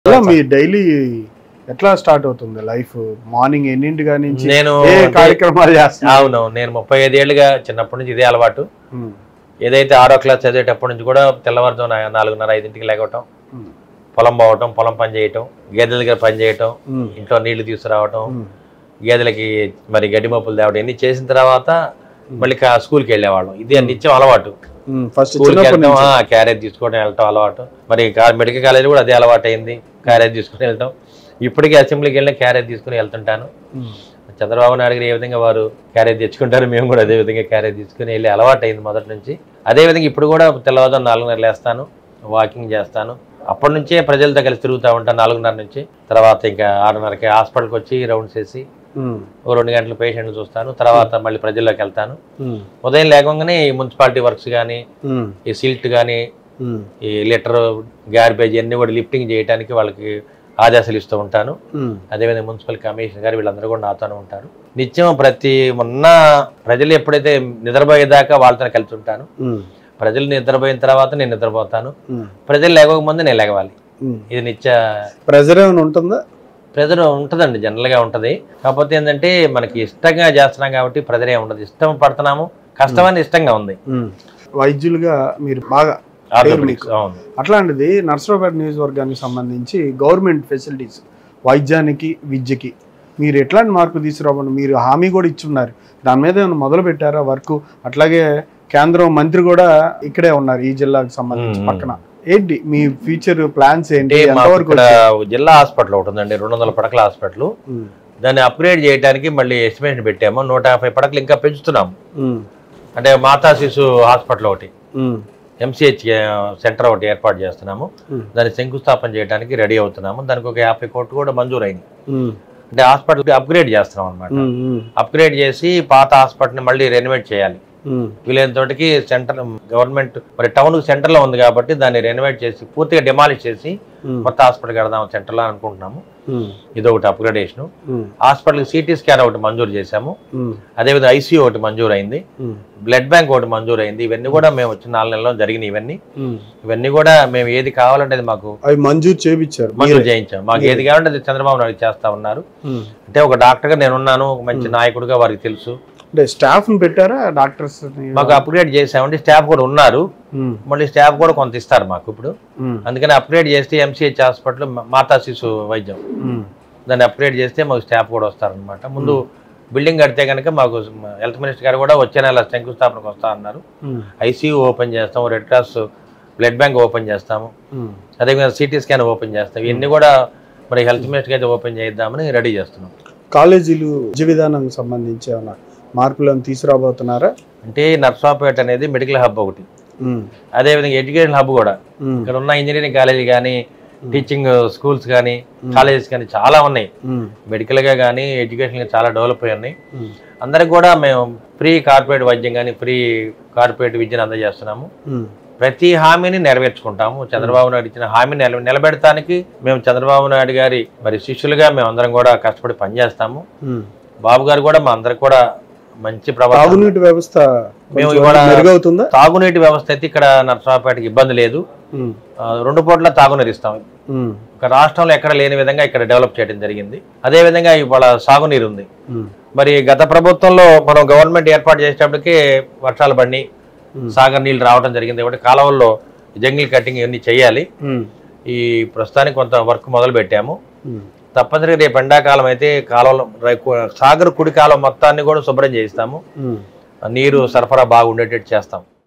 అలా మీ డైలీ ఎట్లా స్టార్ట్ అవుతుంది లైఫ్ మార్నింగ్ ఎన్నింటి కాడి నుంచి నేను ఏ కార్యక్రమాలు చేస్తున్నా అవునవును నేను ముప్పై ఐదు ఏళ్ళుగా చిన్నప్పటి నుంచి ఇదే అలవాటు ఏదైతే ఆరో క్లాస్ చదివేటప్పటి నుంచి కూడా తెల్లవారుజామున నాలుగున్నర ఐదింటికి లేకటం పొలం పోవటం పొలం పని చేయటం గేదెల దగ్గర పని చేయటం ఇంట్లో నీళ్లు తీసుకురావటం గేదెలకి మరి గడ్డి మప్పులు తేవడం ఇన్ని చేసిన తర్వాత మళ్ళీ కా- స్కూల్కి వెళ్ళేవాళ్ళం ఇది నిత్యం అలవాటు ఫస్ట్ స్కూల్కి చిన్నప్పటి వెళ్ళటం నుంచి క్యారేజ్ తీసుకోవడం వెళ్ళటం అలవాటు మరి కా- మెడికల్ కాలేజ్ కూడా అదే అలవాటు అయింది క్యారేజ్ తీసుకుని వెళ్ళటం ఇప్పటికీ అసెంబ్లీకి వెళ్ళిన క్యారేజ్ తీసుకుని వెళ్తుంటాను ఉమ్. చంద్రబాబు నాయుడు గారు ఏ విధంగా వారు క్యారేజ్ తెచ్చుకుంటారు మేము కూడా అదే విధంగా క్యారేజ్ తీసుకుని వెళ్ళి అలవాటు అయింది మొదటి నుంచి అదే విధంగా ఇప్పుడు కూడా తెల్లవారుజాము నాలుగున్నర లేస్తాను వాకింగ్ చేస్తాను అప్పటి నుంచే ప్రజలతో కలిసి తిరుగుతూ ఉంటాను నాలుగున్నర నుంచి తర్వాత ఇంకా ఆరున్నరకి హాస్పిటల్కి వచ్చి రౌండ్స్ వేసి ఉమ్. ఓ రెండు గంటలు పేషెంట్లు చూస్తాను తర్వాత మళ్ళీ ప్రజల్లోకి వెళ్తాను ఉమ్. ఉదయం లేకుండా ఈ మున్సిపాలిటీ వర్క్స్ కానీ ఉమ్. ఈ సిల్ట్ కానీ ఉమ్. ఈ లిటర్ గార్బేజ్ అన్నీ కూడా లిఫ్టింగ్ చేయడానికి వాళ్ళకి ఆదేశాలు ఇస్తూ ఉంటాను ఉమ్. అదేవిధంగా మున్సిపల్ కమిషనర్ గారు వీళ్ళందరూ కూడా నాతోనే ఉంటారు నిత్యం ప్రతి మొన్న ప్రజలు ఎప్పుడైతే నిద్రపోయేదాకా వాళ్ళతో కలిసి ఉంటాను ఉమ్. ప్రజలు నిద్రపోయిన తర్వాత నేను నిద్రపోతాను ఉమ్. ప్రజలు లేవక ముందు నేను లేగవాలి ఉమ్. ఇది నిత్య ప్రెజర్ ఏమైనా ఉంటుందా ప్రెజర్ ఉంటుందండి జనరల్గా ఉంటుంది కాకపోతే ఏంటంటే మనకి ఇష్టంగా చేస్తున్నాం కాబట్టి ప్రెజర్ ఏమి ఉండదు ఇష్టం పడుతున్నాము కష్టమని ఇష్టంగా ఉంది ఉమ్. వైద్యులుగా మీరు బాగా ఆర్థోపెడిక్స్ అవును అట్లాంటిది నర్సరావుపేట నియోజకవర్గానికి సంబంధించి గవర్నమెంట్ ఫెసిలిటీస్ వైద్యానికి విద్యకి మీరు ఎట్లాంటి మార్పు తీసుకురావండి మీరు హామీ కూడా ఇచ్చున్నారు దాని మీద ఏమైనా మొదలు పెట్టారా వర్క్ అట్లాగే కేంద్రం మంత్రి కూడా ఇక్కడే ఉన్నారు ఈ జిల్లాకు సంబంధించి మ్మ్. పక్కన ఏంటి మీ ఫ్యూచర్ ప్లాన్స్ ఏంటి అంటే మాకు ఎంతవరకు ఇక్కడ జిల్లా హాస్పిటల్ ఒకటి ఉందండి రెండు వందల పడకల హాస్పిటల్ ఉమ్. దాన్ని అప్గ్రేడ్ చేయడానికి మళ్ళీ ఎస్టిమేషన్ పెట్టాము నూట యాభై పడకలు ఇంకా పెంచుతున్నాము ఉమ్. అంటే మాతా శిశు హాస్పిటల్ ఒకటి ఉమ్. ఎంసీహెచ్ సెంటర్ ఒకటి ఏర్పాటు చేస్తున్నాము Hmm. దాన్ని శంకుస్థాపన చేయడానికి రెడీ అవుతున్నాము దానికి ఒక యాభై కోట్లు కూడా మంజూరైంది ఉమ్. అంటే హాస్పిటల్ అప్గ్రేడ్ చేస్తున్నాం అనమాట ఉమ్. ఉమ్. అప్గ్రేడ్ చేసి పాత హాస్పిటల్ని మళ్ళీ రెనోవేట్ చేయాలి ఉమ్. వీలైన తోటికి సెంటర్ గవర్నమెంట్ మరి టౌన్ సెంటర్లో ఉంది కాబట్టి దాన్ని రెనోవేట్ చేసి పూర్తిగా డిమాలిష్ చేసి ఉమ్. కొత్త హాస్పిటల్ కడదాం సెంటర్లో అనుకుంటున్నాము ఉమ్. ఇది ఒకటి అప్గ్రేడేషన్ ఉమ్. హాస్పిటల్కి సిటీ స్కాన్ ఒకటి మంజూరు చేశాము ఉమ్. అదేవిధంగా ఐసీయూ ఒకటి మంజూరు అయింది ఉమ్. బ్లడ్ బ్యాంక్ ఒకటి మంజూరు అయింది ఇవన్నీ కూడా మేము వచ్చిన నాలుగు నెలల్లో జరిగినాయి ఇవన్నీ ఉమ్. ఇవన్నీ కూడా మేము ఏది కావాలంటే అది మాకు అవి మంజూరు చేపించారు మంజూరు చేయించాం మాకు ఏది కావాలంటే అది చంద్రబాబు నాయుడు చేస్తా ఉన్నారు ఉమ్. అంటే ఒక డాక్టర్గా నేను ఉన్నాను ఒక మంచి నాయకుడిగా వారికి తెలుసు అంటే స్టాఫ్ ని పెట్టారా డాక్టర్స్ మాకు అప్గ్రేడ్ చేసామంటే స్టాఫ్ కూడా ఉన్నారు మళ్ళీ స్టాఫ్ కూడా కొంత ఇస్తారు మాకు ఇప్పుడు అందుకని అప్గ్రేడ్ చేస్తే ఎంసీహెచ్ హాస్పిటల్ మాతా శిశు వైద్యం దాన్ని అప్గ్రేడ్ చేస్తే మాకు స్టాఫ్ కూడా వస్తారనమాట ముందు బిల్డింగ్ కడితే కనుక మాకు హెల్త్ మినిస్టర్ గారు కూడా వచ్చే నెల శంకుస్థాపనకు వస్తా అన్నారు ఐసీయూ ఓపెన్ చేస్తాము red cross blood bank open చేస్తాము అదేవిధంగా సిటీ స్కాన్ ఓపెన్ చేస్తాం ఇవన్నీ కూడా మరి హెల్త్ మినిస్టర్ అయితే ఓపెన్ చేద్దామని రెడీ చేస్తున్నాం కాలేజీలు విద్య విధానానికి సంబంధించి ఏమైనా మార్పులు ఏమైనా తీసుకురాబోతున్నారా అంటే నర్సాపేట అనేది మెడికల్ హబ్ ఒకటి అదేవిధంగా ఎడ్యుకేషన్ హబ్ కూడా ఇక్కడ ఉన్న ఇంజనీరింగ్ కాలేజీ కానీ టీచింగ్ స్కూల్స్ కానీ కాలేజెస్ కానీ చాలా ఉన్నాయి మెడికల్గా కానీ ఎడ్యుకేషన్గా చాలా డెవలప్ అయి ఉన్నాయి అందరికి కూడా మేము ఫ్రీ కార్పొరేట్ వైద్యం కానీ ఫ్రీ కార్పొరేట్ విద్యను అందజేస్తున్నాము ప్రతి హామీని నెరవేర్చుకుంటాము చంద్రబాబు నాయుడు ఇచ్చిన హామీని నిల నిలబెడటానికి మేము చంద్రబాబు నాయుడు గారి మరి శిష్యులుగా మేము అందరం కూడా కష్టపడి పనిచేస్తాము బాబు గారు కూడా మా అందరికి కూడా మంచి ప్రవర్తన తాగునీటి వ్యవస్థ మేము కొంచెం ఇవాళ- మెరుగవుతుందా తాగునీటి వ్యవస్థ అయితే ఇక్కడ నర్సరావుపేటకి ఇబ్బంది లేదు ఉమ్. ఆ, రెండు పూట్ల తాగునీరు ఇస్తాం ఉమ్. ఒక రాష్ట్రంలో ఎక్కడ లేని విధంగా ఇక్కడ డెవలప్ చేయడం జరిగింది అదే విధంగా ఇవాళ సాగునీరు ఉంది ఉమ్. మరి గత ప్రభుత్వంలో మనం గవర్నమెంట్ ఏర్పాటు చేసేటప్పటికి వర్షాలు పడి సాగర్ నీళ్ళు రావడం జరిగింది కాబట్టి కాలువల్లో జంగిల్ కటింగ్ ఇవన్నీ చేయాలి ఉమ్. ఈ ప్రస్తుతానికి కొంత వర్క్ మొదలు పెట్టాము ఉమ్. తప్పనిసరిగా రేపు ఎండాకాలం అయితే కాలువలో రైకు- సాగర్ కుడి కాలువ మొత్తాన్ని కూడా శుభ్రం చేయిస్తాము ఉమ్. నీరు సరఫరా బాగా ఉండేటట్టు చేస్తాం